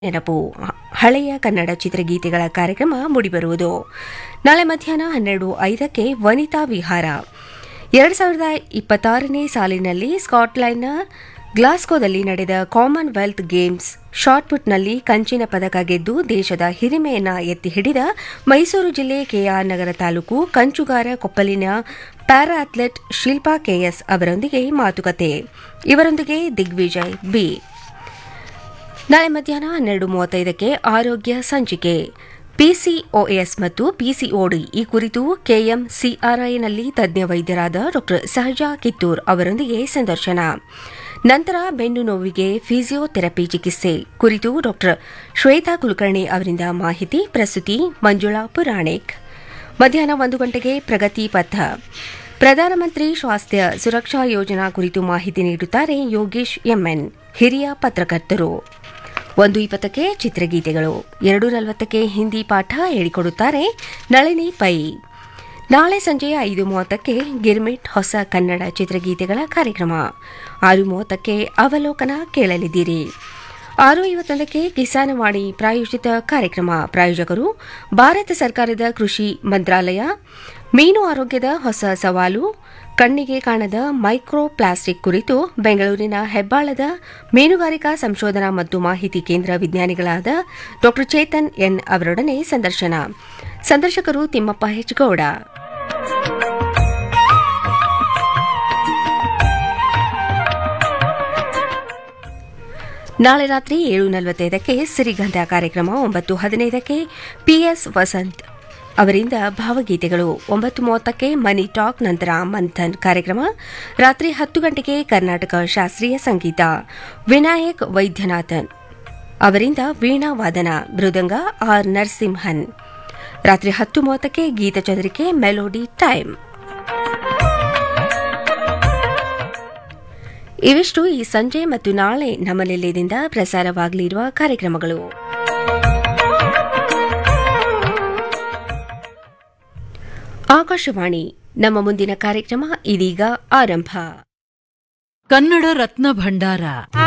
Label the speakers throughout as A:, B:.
A: ನೆನಪು ಹಳೆಯ ಕನ್ನಡ ಚಿತ್ರಗೀತೆಗಳ ಕಾರ್ಯಕ್ರಮ ಮೂಡಿಬರುವುದು ನಾಳೆ ಮಧ್ಯಾಹ್ನ ಹನ್ನೆರಡು ಐದಕ್ಕೆ ವನಿತಾ ವಿಹಾರ ಎರಡು ಸಾವಿರದ ಇಪ್ಪತ್ತಾರನೇ ಸಾಲಿನಲ್ಲಿ ಸ್ಕಾಟ್ಲೆಂಡ್ನ ಗ್ಲಾಸ್ಕೋದಲ್ಲಿ ನಡೆದ ಕಾಮನ್ವೆಲ್ತ್ ಗೇಮ್ಸ್ ಶಾಟ್ಪುಟ್ನಲ್ಲಿ ಕಂಚಿನ ಪದಕ ಗೆದ್ದು ದೇಶದ ಹಿರಿಮೆಯನ್ನ ಎತ್ತಿ ಹಿಡಿದ ಮೈಸೂರು ಜಿಲ್ಲೆ ಕೆಆರ್ ನಗರ ತಾಲೂಕು ಕಂಚುಗಾರ ಕೊಪ್ಪಲಿನ ಪ್ಯಾರಾ ಅಥ್ಲೆಟ್ ಶಿಲ್ಪಾ ಕೆಎಸ್ ಅವರೊಂದಿಗೆ ಮಾತುಕತೆ ಇವರೊಂದಿಗೆ ದಿಗ್ವಿಜಯ್ ಬಿ ನಾಳೆ ಮಧ್ಯಾಹ್ನ ಹನ್ನೆರಡು ಮೂವತ್ತೈದಕ್ಕೆ ಆರೋಗ್ಯ ಸಂಚಿಕೆ ಪಿಸಿಒಎಸ್ ಮತ್ತು ಪಿಸಿಒಡಿ ಈ ಕುರಿತು ಕೆಎಂಸಿಆರ್ಐನಲ್ಲಿ ತಜ್ಞ ವೈದ್ಯರಾದ ಡಾ ಸಹಜಾ ಕಿತ್ತೂರ್ ಅವರೊಂದಿಗೆ ಸಂದರ್ಶನ ನಂತರ ಬೆನ್ನು ನೋವಿಗೆ ಫಿಸಿಯೋಥೆರಪಿ ಚಿಕಿತ್ಸೆ ಕುರಿತು ಡಾ ಶ್ವೇತಾ ಕುಲಕರ್ಣಿ ಅವರಿಂದ ಮಾಹಿತಿ ಪ್ರಸ್ತುತಿ ಮಂಜುಳಾ ಪುರಾಣಿಕ್ ಮಧ್ಯಾಹ್ನ ಒಂದು ಗಂಟೆಗೆ ಪ್ರಗತಿ ಪಥ ಪ್ರಧಾನಮಂತ್ರಿ ಸ್ವಾಸ್ಥ್ಯ ಸುರಕ್ಷಾ ಯೋಜನಾ ಕುರಿತು ಮಾಹಿತಿ ನೀಡುತ್ತಾರೆ ಯೋಗೇಶ್ ಎಂಎನ್ ಹಿರಿಯ ಪತ್ರಕರ್ತರು ಒಂದು ಇಪ್ಪತ್ತಕ್ಕೆ ಚಿತ್ರಗೀತೆಗಳು ಎರಡು ನಲವತ್ತಕ್ಕೆ ಹಿಂದಿ ಪಾಠ ಹೇಳಿಕೊಡುತ್ತಾರೆ ನಳಿನಿ ಪೈ ನಾಳೆ ಸಂಜೆ ಐದು ಮೂವತ್ತಕ್ಕೆ ಗಿರ್ಮಿಟ್ ಹೊಸ ಕನ್ನಡ ಚಿತ್ರಗೀತೆಗಳ ಕಾರ್ಯಕ್ರಮ ಆರು ಮೂವತ್ತಕ್ಕೆ ಅವಲೋಕನ ಕೇಳಲಿದ್ದೀರಿ ಆರು ಐವತ್ತೊಂದಕ್ಕೆ ಕಿಸಾನವಾಣಿ ಪ್ರಾಯೋಜಿತ ಕಾರ್ಯಕ್ರಮ ಪ್ರಾಯೋಜಕರು ಭಾರತ ಸರ್ಕಾರದ ಕೃಷಿ ಮಂತ್ರಾಲಯ ಮೀನು ಆರೋಗ್ಯದ ಹೊಸ ಸವಾಲು ಕಣ್ಣಿಗೆ ಕಾಣದ ಮೈಕ್ರೋ ಪ್ಲಾಸ್ಟಿಕ್ ಕುರಿತು ಬೆಂಗಳೂರಿನ ಹೆಬ್ಬಾಳದ ಮೀನುಗಾರಿಕಾ ಸಂಶೋಧನಾ ಮತ್ತು ಮಾಹಿತಿ ಕೇಂದ್ರ ವಿಜ್ಞಾನಿಗಳಾದ ಡಾ ಚೇತನ್ ಎನ್ ಅವರೊಡನೆ ಸಂದರ್ಶನ ಸಂದರ್ಶಕರು ತಿಮ್ಮಪ್ಪ ಹೆಚ್ಗೌಡ ನಾಳೆ ರಾತ್ರಿ ಏಳು ನಲವತ್ತೈದಕ್ಕೆ ಸಿರಿಗಂಧ ಕಾರ್ಯಕ್ರಮ ಒಂಬತ್ತು ಹದಿನೈದಕ್ಕೆ ಪಿಎಸ್ ವಸಂತ್ ಅವರಿಂದ ಭಾವಗೀತೆಗಳು ಒಂಬತ್ತು ಮೂವತ್ತಕ್ಕೆ ಮನಿ ಟಾಕ್ ನಂತರ ಮಂಥನ್ ಕಾರ್ಯಕ್ರಮ ರಾತ್ರಿ ಹತ್ತು ಗಂಟೆಗೆ ಕರ್ನಾಟಕ ಶಾಸ್ತ್ರೀಯ ಸಂಗೀತ ವಿನಾಯಕ್ ವೈದ್ಯನಾಥನ್ ಅವರಿಂದ ವೀಣಾ ವಾದನ ಮೃದಂಗ ಆರ್ ನರಸಿಂಹನ್ ರಾತ್ರಿ ಹತ್ತು ಮೂವತ್ತಕ್ಕೆ ಗೀತಚಂದ್ರಿಕೆ ಮೆಲೋಡಿ ಟೈಮ್ ಇವಿಷ್ಟು ಈ ಸಂಜೆ ಮತ್ತು ನಾಳೆ ನಮ್ಮ ನಿಲಯದಿಂದ ಪ್ರಸಾರವಾಗಲಿರುವ ಕಾರ್ಯಕ್ರಮಗಳು ಆಕಾಶವಾಣಿ ನಮ್ಮ ಮುಂದಿನ ಕಾರ್ಯಕ್ರಮ ಇದೀಗ ಆರಂಭ
B: ಕನ್ನಡ ರತ್ನ ಭಂಡಾರ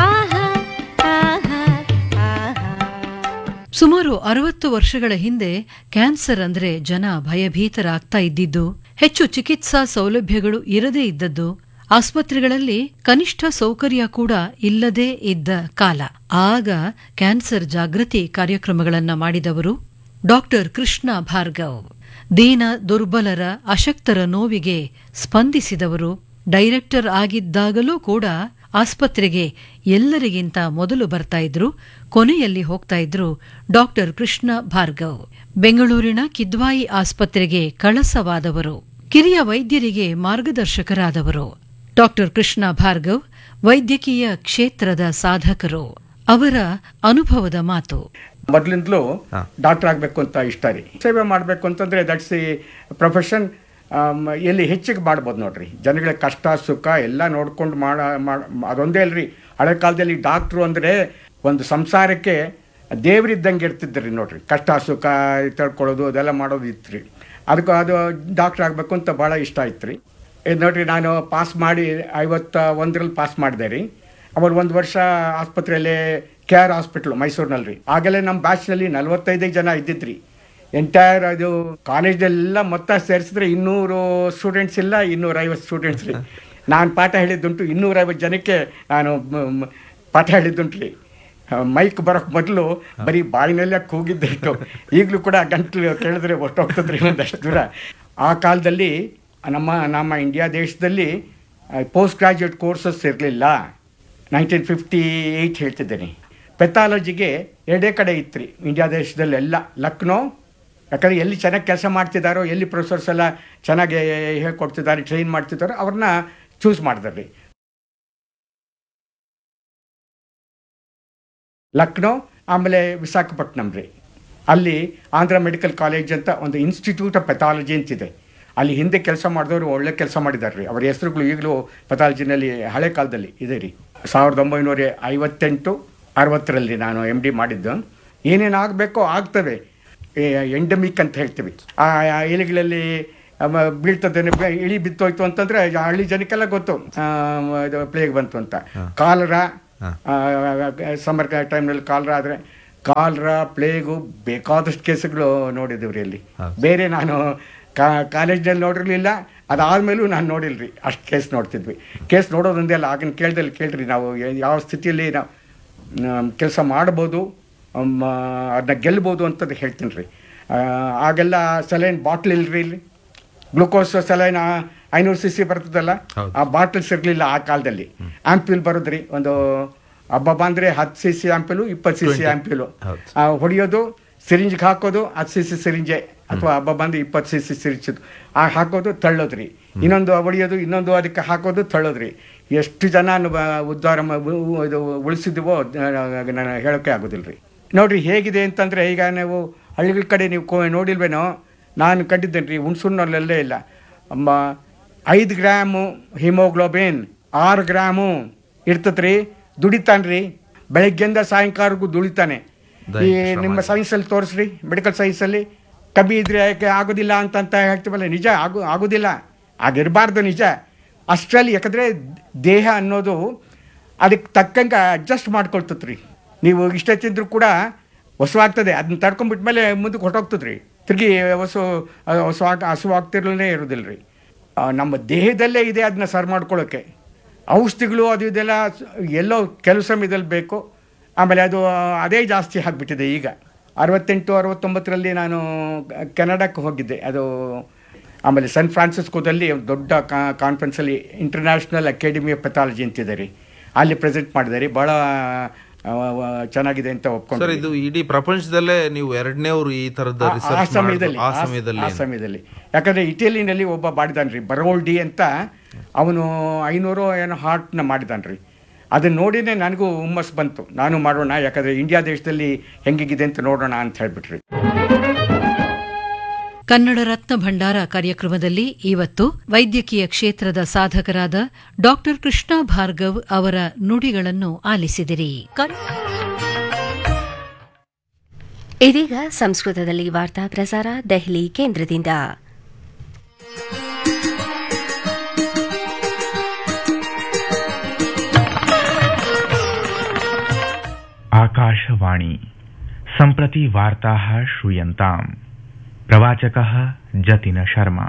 B: ಸುಮಾರು ಅರವತ್ತು ವರ್ಷಗಳ ಹಿಂದೆ ಕ್ಯಾನ್ಸರ್ ಅಂದ್ರೆ ಜನ ಭಯಭೀತರಾಗ್ತಾ ಇದ್ದಿದ್ದು ಹೆಚ್ಚು ಚಿಕಿತ್ಸಾ ಸೌಲಭ್ಯಗಳು ಇರದೇ ಇದ್ದದ್ದು ಆಸ್ಪತ್ರೆಗಳಲ್ಲಿ ಕನಿಷ್ಠ ಸೌಕರ್ಯ ಕೂಡ ಇಲ್ಲದೇ ಇದ್ದ ಕಾಲ ಆಗ ಕ್ಯಾನ್ಸರ್ ಜಾಗೃತಿ ಕಾರ್ಯಕ್ರಮಗಳನ್ನ ಮಾಡಿದವರು ಡಾಕ್ಟರ್ ಕೃಷ್ಣ ಭಾರ್ಗವ್ ದೀನ ದುರ್ಬಲರ ಅಶಕ್ತರ ನೋವಿಗೆ ಸ್ಪಂದಿಸಿದವರು ಡೈರೆಕ್ಟರ್ ಆಗಿದ್ದಾಗಲೂ ಕೂಡ ಆಸ್ಪತ್ರೆಗೆ ಎಲ್ಲರಿಗಿಂತ ಮೊದಲು ಬರ್ತಾ ಇದ್ರು ಕೊನೆಯಲ್ಲಿ ಹೋಗ್ತಾ ಇದ್ರು ಡಾಕ್ಟರ್ ಕೃಷ್ಣ ಭಾರ್ಗವ್ ಬೆಂಗಳೂರಿನ ಕಿದ್ವಾಯಿ ಆಸ್ಪತ್ರೆಗೆ ಕಳಸವಾದವರು ಕಿರಿಯ ವೈದ್ಯರಿಗೆ ಮಾರ್ಗದರ್ಶಕರಾದವರು ಡಾಕ್ಟರ್ ಕೃಷ್ಣ ಭಾರ್ಗವ್ ವೈದ್ಯಕೀಯ ಕ್ಷೇತ್ರದ ಸಾಧಕರು ಅವರ ಅನುಭವದ ಮಾತು
C: ಮೊದಲಿಂದಲೂ ಡಾಕ್ಟರ್ ಆಗಬೇಕು ಅಂತ ಇಷ್ಟ ರೀ ಸೇವೆ ಮಾಡಬೇಕು ಅಂತಂದ್ರೆ ದಟ್ಸ್ ಈ ಪ್ರೊಫೆಷನ್ ಎಲ್ಲಿ ಹೆಚ್ಚಿಗೆ ಮಾಡ್ಬೋದು ನೋಡ್ರಿ ಜನಗಳ ಕಷ್ಟ ಸುಖ ಎಲ್ಲ ನೋಡ್ಕೊಂಡು ಮಾಡ ಮಾಡ್- ಅದೊಂದೇ ಅಲ್ರಿ ಹಳೆ ಕಾಲದಲ್ಲಿ ಡಾಕ್ಟ್ರು ಅಂದರೆ ಒಂದು ಸಂಸಾರಕ್ಕೆ ದೇವರಿದ್ದಂಗೆ ಇರ್ತಿದ್ರಿ ನೋಡ್ರಿ ಕಷ್ಟ ಸುಖ ತಿಳ್ಕೊಳ್ಳೋದು ಅದೆಲ್ಲ ಮಾಡೋದು ಇತ್ತು ರೀ ಅದಕ್ಕೆ ಅದು ಡಾಕ್ಟ್ರ್ ಆಗಬೇಕು ಅಂತ ಭಾಳ ಇಷ್ಟ ಆಯ್ತು ರೀ ಇದು ನೋಡ್ರಿ ನಾನು ಪಾಸ್ ಮಾಡಿ ಐವತ್ತ ಒಂದರಲ್ಲಿ ಪಾಸ್ ಮಾಡಿದೆ ರೀ ಅವಾಗ ಒಂದು ವರ್ಷ ಆಸ್ಪತ್ರೆಯಲ್ಲಿ ಕೆ ಆರ್ ಹಾಸ್ಪಿಟ್ಲು ಮೈಸೂರಿನಲ್ಲಿ ರೀ ಆಗಲೇ ನಮ್ಮ ಬ್ಯಾಚ್ನಲ್ಲಿ ನಲವತ್ತೈದು ಜನ ಇದ್ದಿದ್ರಿ ಎಂಟೈರ್ ಅದು ಕಾಲೇಜೆಲ್ಲ ಮೊತ್ತ ಸೇರಿಸಿದ್ರೆ ಇನ್ನೂರು ಸ್ಟೂಡೆಂಟ್ಸ್ ಇಲ್ಲ ಇನ್ನೂರೈವತ್ತು ಸ್ಟೂಡೆಂಟ್ಸ್ ರೀ ನಾನು ಪಾಠ ಹೇಳಿದ್ದುಂಟು ಇನ್ನೂರೈವತ್ತು ಜನಕ್ಕೆ ನಾನು ಮ್- ಮ್- ಪಾಠ ಹೇಳಿದ್ದುಂಟು ರೀ ಮೈಕ್ ಬರೋಕ್ಕೆ ಮೊದಲು ಬರೀ ಬಾಯಿನಲ್ಲೇ ಕೂಗಿದ್ದೆ ಇಟ್ಟು ಈಗಲೂ ಕೂಡ ಗಂಟ್ಲು ಕೇಳಿದ್ರೆ ಹೊಟ್ಟೋಗ್ತದ್ರಿ ಒಂದಷ್ಟು ದೂರ ಆ ಕಾಲದಲ್ಲಿ ನಮ್ಮ ನಮ್ಮ ಇಂಡಿಯಾ ದೇಶದಲ್ಲಿ ಪೋಸ್ಟ್ ಗ್ರಾಜ್ಯುಯೇಟ್ ಕೋರ್ಸಸ್ ಇರಲಿಲ್ಲ ನೈನ್ಟೀನ್ ಫಿಫ್ಟಿ ಏಯ್ಟ್ ಹೇಳ್ತಿದ್ದೀನಿ ಪೆಥಾಲಜಿಗೆ ಎರಡೇ ಕಡೆ ಇತ್ತು ರೀ ಇಂಡಿಯಾ ದೇಶದಲ್ಲಿ ಎಲ್ಲ ಲಕ್ನೋ ಯಾಕಂದರೆ ಎಲ್ಲಿ ಚೆನ್ನಾಗಿ ಕೆಲಸ ಮಾಡ್ತಿದ್ದಾರೋ ಎಲ್ಲಿ ಪ್ರೊಫೆಸರ್ಸ್ ಎಲ್ಲ ಚೆನ್ನಾಗಿ ಹೇಳ್ಕೊಡ್ತಿದ್ದಾರೆ ಟ್ರೈನ್ ಮಾಡ್ತಿದ್ದಾರೋ ಅವ್ರನ್ನ ಚೂಸ್ ಮಾಡಿದಾರೆ ರೀ ಲಕ್ನೋ ಆಮೇಲೆ ವಿಶಾಖಪಟ್ಟಣಂ ರೀ ಅಲ್ಲಿ ಆಂಧ್ರ ಮೆಡಿಕಲ್ ಕಾಲೇಜ್ ಅಂತ ಒಂದು ಇನ್ಸ್ಟಿಟ್ಯೂಟ್ ಆಫ್ ಪೆಥಾಲಜಿ ಅಂತಿದೆ ಅಲ್ಲಿ ಹಿಂದೆ ಕೆಲಸ ಮಾಡಿದವರು ಒಳ್ಳೆ ಕೆಲಸ ಮಾಡಿದ್ದಾರೆ ರೀ ಅವರ ಹೆಸರುಗಳು ಈಗಲೂ ಪೆಥಾಲಜಿನಲ್ಲಿ ಹಳೆ ಕಾಲದಲ್ಲಿ ಇದೆ ರೀ ಸಾವಿರದ ಒಂಬೈನೂರ ಐವತ್ತೆಂಟು ಅರವತ್ತರಲ್ಲಿ ನಾನು ಎಮ್ ಡಿ ಮಾಡಿದ್ದು ಏನೇನು ಆಗಬೇಕೋ ಆಗ್ತವೆ ಎಂಡಮಿಕ್ ಅಂತ ಹೇಳ್ತೀವಿ ಆ ಆ ಎಲೆಗಳಲ್ಲಿ ಅವ ಬೀಳ್ತದೆ ಬೆ- ಇಳಿ ಬಿತ್ತೋಯ್ತು ಅಂತಂದ್ರೆ ಆ ಹಳ್ಳಿ ಜನಕ್ಕೆಲ್ಲ ಗೊತ್ತು ಆ, ಇದು ಪ್ಲೇಗ್ ಬಂತು ಅಂತ ಕಾಲರ ಸಮರ್ ಟೈಮ್ನಲ್ಲಿ ಕಾಲರ ಆದರೆ ಕಾಲ್ರ ಪ್ಲೇಗು ಬೇಕಾದಷ್ಟು ಕೇಸುಗಳು ನೋಡಿದ್ದೀವ್ರಿ ಅಲ್ಲಿ
D: ಹೌದು.
C: ಬೇರೆ ನಾನು ಕಾಲೇಜ್ನಲ್ಲಿ ನೋಡಿರಲಿಲ್ಲ ಅದಾದ್ಮೇಲೂ ನಾನು ನೋಡಿಲ್ರಿ ಅಷ್ಟು ಕೇಸ್ ನೋಡ್ತಿದ್ವಿ ಕೇಸ್ ನೋಡೋದೊಂದೇ ಅಲ್ಲ ಆಗಿನ ಕೇಳ್ದಲ್ಲಿ ಕೇಳ್ರಿ ನಾವು ಯ- ಯಾವ ಸ್ಥಿತಿಯಲ್ಲಿ ನಾವು ಕೆಲಸ ಮಾಡ್ಬೋದು ಅದನ್ನ ಗೆಲ್ಬೋದು ಅಂತದ್ದು ಹೇಳ್ತೀನಿ ರೀ ಆಗೆಲ್ಲ ಸಲೈನ್ ಬಾಟ್ಲ್ ಇಲ್ರಿ ಇಲ್ಲಿ ಗ್ಲೂಕೋಸ್ ಸಲೈನ್ ಐನೂರು ಸಿ ಸಿ ಬರ್ತದಲ್ಲ
D: ಹೌದು.
C: ಆ ಬಾಟಲ್ಸ್ ಇರಲಿಲ್ಲ ಆ ಕಾಲದಲ್ಲಿ ಆಂಪ್ಯೂಲ್ ಬರೋದ್ರಿ ಒಂದು ಹಬ್ಬ ಅಂದರೆ ಹತ್ತು ಸಿ ಸಿ ಆಂಪ್ಯೂಲು ಇಪ್ಪತ್ತು ಸಿ ಸಿ
D: 20.
C: ಆಂಪ್ಯೂಲು
D: ಹೌದು.
C: ಹೊಡೆಯೋದು ಸಿರಿಂಜ್ಗೆ ಹಾಕೋದು ಹತ್ತು ಸಿ ಸಿ ಸಿರಿಂಜೆ ಅಥವಾ ಹಬ್ಬ ಬಂದು ಇಪ್ಪತ್ತು ಸಿ ಸಿ ಸಿರಿಂಜ್ ಆ ಹಾಕೋದು ತಳ್ಳೋದ್ರಿ ಇನ್ನೊಂದು ಹೊಡೆಯೋದು ಇನ್ನೊಂದು ಅದಕ್ಕೆ ಹಾಕೋದು ತಳ್ಳೋದ್ರಿ ಎಷ್ಟು ಜನ ಉದ್ಧಾರ ಮ- ಉ- ಉ- ಇದು ಉಳಿಸಿದ್ವೋ ನಾನು ಹೇಳೋಕ್ಕೆ ಆಗೋದಿಲ್ಲ ರೀ ನೋಡ್ರಿ ಹೇಗಿದೆ ಅಂತಂದರೆ ಈಗ ನೀವು ಹಳ್ಳಿಗಳ ಕಡೆ ನೀವು ಕೋ ನೋಡಿಲ್ವೇನೋ ನಾನು ಕಂಡಿದ್ದೇನೆ ರೀ ಹುಣ್ಸೂರಿನಲ್ಲೆಲ್ಲೇ ಇಲ್ಲ ಅಮ್ಮ ಐದು ಗ್ರಾಮು ಹಿಮೋಗ್ಲೋಬಿನ್ ಆರು ಗ್ರಾಮು ಇರ್ತತ್ರಿ ದುಡಿತಾನ್ರಿ ಬೆಳಗ್ಗೆಯಿಂದ ಸಾಯಂಕಾಲಕ್ಕೂ ದುಡಿತಾನೆ ಈ
D: ದೈಹಿಕ ಶ್ರಮ
C: ನಿಮ್ಮ
D: ಇದೆ.
C: ಸೈನ್ಸಲ್ಲಿ ತೋರಿಸ್ರಿ ಮೆಡಿಕಲ್ ಸೈನ್ಸಲ್ಲಿ ಕಮ್ಮಿ ಇದ್ರೆ ಯಾಕೆ ಆಗೋದಿಲ್ಲ ಅಂತ ಅಂತ ಹೇಳ್ತೀವಲ್ಲ ನಿಜ ಆಗು ಆಗೋದಿಲ್ಲ ಆಗಿರಬಾರ್ದು ನಿಜ ಅಷ್ಟರಲ್ಲಿ ಯಾಕಂದರೆ ದೇಹ ಅನ್ನೋದು ಅದಕ್ಕೆ ತಕ್ಕಂಗೆ ಅಡ್ಜಸ್ಟ್ ಮಾಡ್ಕೊಳ್ತತ್ ರೀ ನೀವು ಇಷ್ಟೇ ತಿಂದರೂ ಕೂಡ ಹೊಸವಾಗ್ತದೆ ಅದನ್ನ ತಡ್ಕೊಂಡ್ಬಿಟ್ಮೇಲೆ ಮುಂದಕ್ಕೆ ಹೊರಟೋಗ್ತದೆ ರೀ ತಿರುಗಿ ಹೊಸ ಹೊಸವಾಗ ಹಸುವಾಗ್ತಿರಲೇ ಇರೋದಿಲ್ಲ ರೀ ಆ, ನಮ್ಮ ದೇಹದಲ್ಲೇ ಇದೆ ಅದನ್ನ ಸರ್ ಮಾಡ್ಕೊಳ್ಳೋಕ್ಕೆ ಔಷಧಿಗಳು ಅದು ಇದೆಲ್ಲ ಸ- ಎಲ್ಲೋ ಕೆಲವು ಸಮಯದಲ್ಲಿ ಬೇಕು ಆಮೇಲೆ ಅದು ಅದೇ ಜಾಸ್ತಿ ಆಗಿಬಿಟ್ಟಿದೆ ಈಗ ಅರವತ್ತೆಂಟು ಅರವತ್ತೊಂಬತ್ತರಲ್ಲಿ ನಾನು ಕೆನಡಾಕ್ಕೆ ಹೋಗಿದ್ದೆ ಅದು ಆಮೇಲೆ ಸನ್ ಫ್ರಾನ್ಸಿಸ್ಕೋದಲ್ಲಿ ಒಂದು ದೊಡ್ಡ ಕಾನ್ಫರೆನ್ಸಲ್ಲಿ ಇಂಟರ್ನ್ಯಾಷನಲ್ ಅಕಾಡೆಮಿ ಆಫ್ ಪೆಥಾಲಜಿ ಅಂತಿದೆ ರೀ ಅಲ್ಲಿ ಪ್ರೆಸೆಂಟ್ ಮಾಡಿದೆ ರೀ ಭಾಳ ಆ, ಆ, ಚೆನ್ನಾಗಿದೆ ಅಂತ
D: ಸರ್
C: ಒಪ್ಕೊಂಡು
D: ಇದು ಇಡೀ ಪ್ರಪಂಚದಲ್ಲೇ ನೀವು ಎರಡನೇವ್ರು ಈ ತರದ
C: ಆ- ಆ
D: ರಿಸರ್ಚ್
C: ಸಮಯದಲ್ಲಿ
D: ಆ
C: ಆ-
D: ಸಮಯದಲ್ಲಿ
C: ಆ ಸಮಯದಲ್ಲಿ ಯಾಕಂದ್ರೆ ಇಟಲಿನಲ್ಲಿ ಒಬ್ಬ ಮಾಡಿದಾನ್ರಿ ಬರೋಲ್ಡಿ ಅಂತ ಅವನು ಐನೂರು ಏನೋ ಹಾರ್ಟ್ನ ಮಾಡಿದಾನ್ರಿ ಅದನ್ನ ನೋಡಿನೇ ನನಗೂ ಹುಮ್ಮಸ್ ಬಂತು ನಾನು ಮಾಡೋಣ ಯಾಕಂದ್ರೆ ಇಂಡಿಯಾ ದೇಶದಲ್ಲಿ ಹೆಂಗಿದೆ ಅಂತ ನೋಡೋಣ ಅಂತ ಹೇಳ್ಬಿಟ್ರಿ
B: ಕನ್ನಡ ರತ್ನ ಭಂಡಾರ ಕಾರ್ಯಕ್ರಮದಲ್ಲಿ ಇವತ್ತು ವೈದ್ಯಕೀಯ ಕ್ಷೇತ್ರದ ಸಾಧಕರಾದ ಡಾಕ್ಟರ್ ಕೃಷ್ಣ ಭಾರ್ಗವ್ ಅವರ ನುಡಿಗಳನ್ನು ಆಲಿಸಿದಿರಿ ಕರ್-
A: ಇದೀಗ ಸಂಸ್ಕೃತದಲ್ಲಿ ವಾರ್ತಾ ಪ್ರಸಾರ ದೆಹಲಿ ಕೇಂದ್ರದಿಂದ
E: आकाशवाणी सम्प्रति वार्ताः श्रूयन्ताम् प्रवाचकः जतिन शर्मा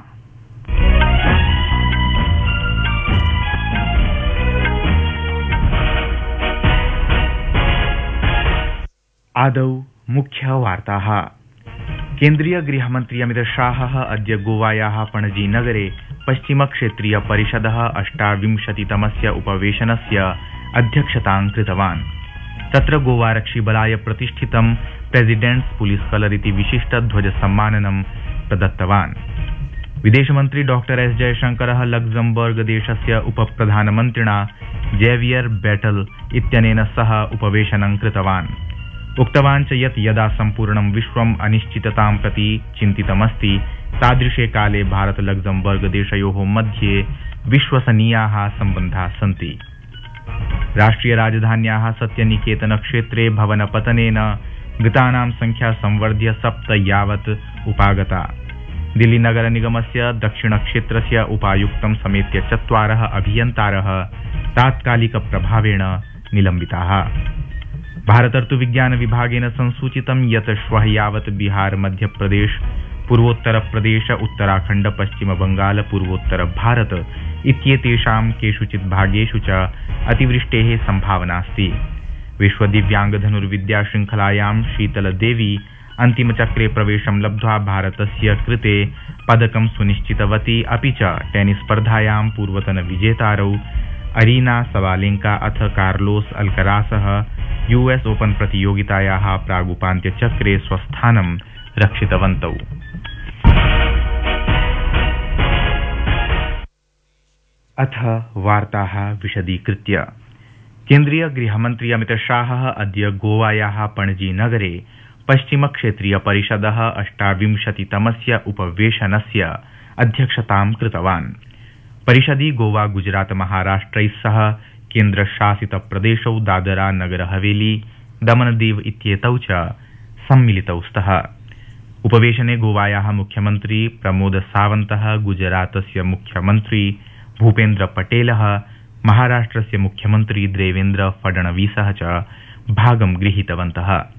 E: आदौ मुख्यवार्ताः केन्द्रीय गृहमन्त्री अमितशाहः अद्य गोवायाः पणजीनगरे पश्चिमक्षेत्रीयपरिषदः अष्टाविंशतितमस्य उपवेशनस्य अध्यक्षतां कृतवान् तत्र गोवारक्षिबलाय प्रतिष्ठितं प्रेसिडेण्ट्स् पुलिस कलर इति विशिष्टध्वजसम्माननं प्रदत्तवान् विदेशमन्त्री डॉ एस जयशङ्करः लग्जमबर्ग देशस्य उपप्रधानमन्त्रिणा जेवियर बेटल इत्यनेन सह उपवेशनं कृतवान् उक्तवान् च यत् यदा सम्पूर्णं विश्वम् अनिश्चिततां प्रति चिन्तितमस्ति तादृशे काले भारत लग्जमबर्ग देशयोः मध्ये विश्वसनीयाः सम्बन्धाः सन्ति राष्ट्रिय राजधान्याः सत्यनिकेतन क्षेत्रे भवनपतनेन मृतानां संख्या संवर्ध्य सप्त यावत् उपागता दिल्लीनगर निगमस्य दक्षिणक्षेत्रस्य उपायुक्तं समेत्य चत्वारः अभियन्तारः तात्कालिकप्रभावेण निलम्बिताः भारतर्तुविज्ञान विभागेन संसूचितं यत् श्वः यावत् बिहार मध्यप्रदेश पूर्वोत्तरप्रदेश उत्तराखण्ड पश्चिमबंगाल पूर्वोत्तर भारत इत्येतेषां केषुचित् भागेषु च अतिवृष्टेः सम्भावनास्ति विश्वदिव्याङ्गधनुर्विद्याशृङ्खलायां शीतलदेवी अन्तिमचक्रे प्रवेशं लब्ध्वा भारतस्य कृते पदकं सुनिश्चितवती अपि च टेनिस स्पर्धायां पूर्वतनविजेतारौ अरीना सवालेंका अथ कार्लोस अल्करासः यूएस ओपन प्रतियोगितायाः प्रागुपान्त्यचक्रे स्वस्थानं रक्षितवन्तौ अथ वार्ताः विशदीकृत्य केन्द्रीय गृहमन्त्री अमितशाहः अद्य गोवायाः पणजीनगरे पश्चिमक्षेत्रीयपरिषदः अष्टाविंशतितमस्य उपवेशनस्य अध्यक्षतां कृतवान् परिषदि गोवा गुजरात महाराष्ट्रैः सह केन्द्रशासितप्रदेशौ दादरा नगर हवेली दमनदीव इत्येतौ च सम्मिलितौ स्तः उपवेशने गोवायाः मुख्यमन्त्री प्रमोद सावन्तः गुजरातस्य मुख्यमन्त्री भूपेन्द्र पटेलः महाराष्ट्रस्य मुख्यमन्त्री देवेन्द्र फडणवीसः च भागं गृहीतवन्तः